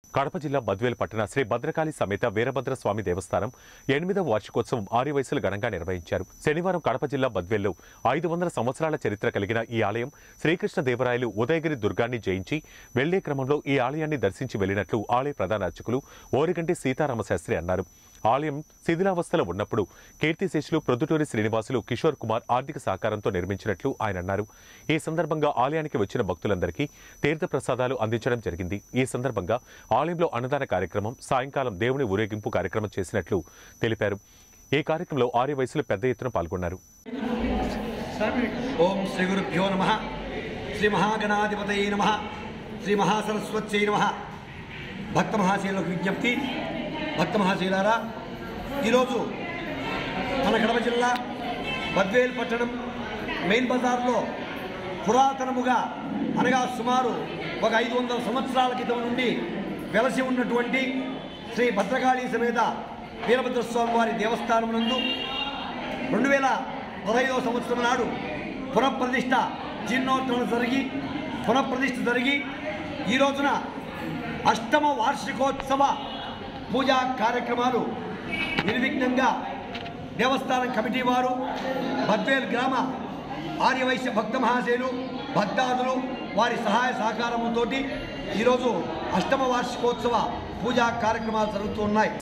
కడప జిల్లా బద్వేలు పట్టణ శ్రీ భద్రకాళి సమేత వీరభద్ర స్వామి దేవస్థానం ఎనిమిదవ వార్షికోత్సవం ఆరు వయసులు ఘనంగా నిర్వహించారు శనివారం కడప జిల్లా బద్వేల్లో ఐదు వందల సంవత్సరాల చరిత్ర కలిగిన ఈ ఆలయం శ్రీకృష్ణ దేవరాయలు ఉదయగిరి దుర్గాన్ని జయించి వెళ్లే క్రమంలో ఈ ఆలయాన్ని దర్శించి వెళ్లినట్లు ఆలయ ప్రధాన అర్చకులు ఓరిగంటి సీతారామశాస్త్రి అన్నారు ఆలయం శిథిలావస్థలో ఉన్నప్పుడు కీర్తిశేషులు ప్రొద్దుటూరి శ్రీనివాసులు కిషోర్ కుమార్ ఆర్థిక సహకారంతో నిర్మించినట్లు ఆయన అన్నారు ఈ సందర్భంగా ఆలయానికి వచ్చిన భక్తులందరికీ తీర్థ ప్రసాదాలు అందించడం జరిగింది ఈ సందర్భంగా ఆలయంలో అన్నదాన కార్యక్రమం సాయంకాలం దేవుని ఊరేగింపు కార్యక్రమం చేసినట్లు తెలిపారు ఈ కార్యక్రమంలో ఆర్య వయసులు పెద్ద ఎత్తున పాల్గొన్నారు ఓం శ్రీ గురుభ్యో నమ శ్రీ మహాగణాధిపతయ నమ శ్రీ మహాసరస్వత్యై నమ భక్త మహాశీలకు విజ్ఞప్తి భక్త మహాశీలారా ఈరోజు మన కడప జిల్లా బద్వేల్ పట్టణం మెయిన్ బజార్లో పురాతనముగా అనగా సుమారు ఒక ఐదు వందల సంవత్సరాల క్రితం నుండి వెలసి ఉన్నటువంటి శ్రీ భద్రకాళీ సమేత వీరభద్రస్వామి వారి దేవస్థానం నందు రెండు వేల పదహైదవ సంవత్సరం నాడు పునఃప్రతిష్ఠ జీర్ణోత్తరణ జరిగి పునఃప్రతిష్ఠ జరిగి ఈ రోజున అష్టమ వార్షికోత్సవ పూజా కార్యక్రమాలు నిర్విఘ్నంగా దేవస్థానం కమిటీ వారు బద్వేల్ గ్రామ ఆర్యవైశ్య భక్త మహాశయులు భక్తాదులు వారి సహాయ సహకారంతో ఈరోజు అష్టమ వార్షికోత్సవ పూజా కార్యక్రమాలు జరుగుతూ ఉన్నాయి